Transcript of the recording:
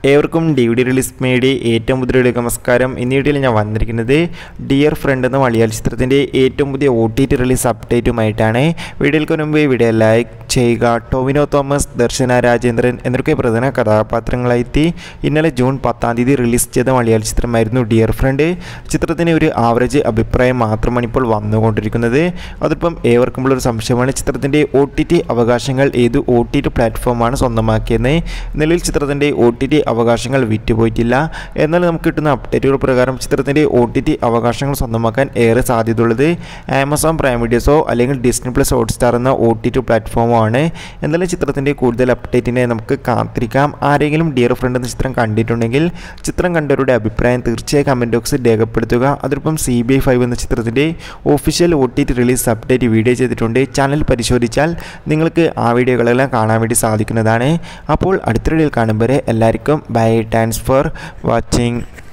ഏവർക്കും D V D release മേടി ഏറ്റവും പുതിയ വീഡിയോ നമസ്കാരം ഇന്ന് വീഡിയോയിൽ ഞാൻ വന്നിരിക്കുന്നത് ഡിയർ ഫ്രണ്ട് എന്ന മലയാള ചിത്രത്തിൻ്റെ ഏറ്റവും പുതിയ ഒ ടി ടി റിലീസ് അപ്ഡേറ്റുമായിട്ടാണ് വീഡിയോയ്ക്ക് മുമ്പ് വീഡിയോ ലൈക്ക് ചെയ്യുക ടോവിനോ തോമസ് ദർശന രാജേന്ദ്രൻ എന്നൊക്കെ പ്രധാന കഥാപാത്രങ്ങളായെത്തി ഇന്നലെ ജൂൺ പത്താം തീയതി റിലീസ് ചെയ്ത മലയാള ചിത്രമായിരുന്നു ഡിയർ ഫ്രണ്ട് ചിത്രത്തിന് ഒരു ആവറേജ് അഭിപ്രായം മാത്രമാണ് ഇപ്പോൾ വന്നുകൊണ്ടിരിക്കുന്നത് അതിപ്പം ഏവർക്കുമുള്ള ഒരു സംശയമാണ് ചിത്രത്തിൻ്റെ ഒ ടി ടി അവകാശങ്ങൾ ഏത് ഒ ടി ടി പ്ലാറ്റ്ഫോമാണ് സ്വന്തമാക്കിയെന്ന് നിലവിൽ ചിത്രത്തിൻ്റെ ഒ ടി ടി അവകാശങ്ങൾ വിറ്റുപോയിട്ടില്ല എന്നാൽ നമുക്ക് കിട്ടുന്ന അപ്ഡേറ്റുകൾ പ്രകാരം ചിത്രത്തിൻ്റെ ഒ ടി ടി അവകാശങ്ങൾ സ്വന്തമാക്കാൻ ഏറെ സാധ്യതയുള്ളത് ആമസോൺ പ്രൈം വീഡിയോസോ അല്ലെങ്കിൽ ഡിസ്നി പ്ലസ് ഹോട്ട്സ്റ്റാർ എന്ന ഒ ടി ടി പ്ലാറ്റ്ഫോമോ ആണ് എന്നാലും ചിത്രത്തിൻ്റെ കൂടുതൽ അപ്ഡേറ്റിനെ നമുക്ക് കാത്തിരിക്കാം ആരെങ്കിലും ഡിയർ ഫ്രണ്ട് എന്ന ചിത്രം കണ്ടിട്ടുണ്ടെങ്കിൽ ചിത്രം കണ്ടവരുടെ അഭിപ്രായം തീർച്ചയായും കമൻറ്റ് ബോക്സിൽ രേഖപ്പെടുത്തുക അതോടൊപ്പം സി ബി ഐ ഫൈവ് എന്ന ചിത്രത്തിൻ്റെ official O T T release update video ചെയ്തിട്ടുണ്ട് ചാനൽ പരിശോധിച്ചാൽ നിങ്ങൾക്ക് ആ വീഡിയോകളെല്ലാം കാണാൻ വേണ്ടി സാധിക്കുന്നതാണ് അപ്പോൾ അടുത്ത വീഡിയോയിൽ കാണുമ്പോൾ എല്ലാവർക്കും ബൈ താങ്ക്സ് ഫോർ വാച്ചിങ്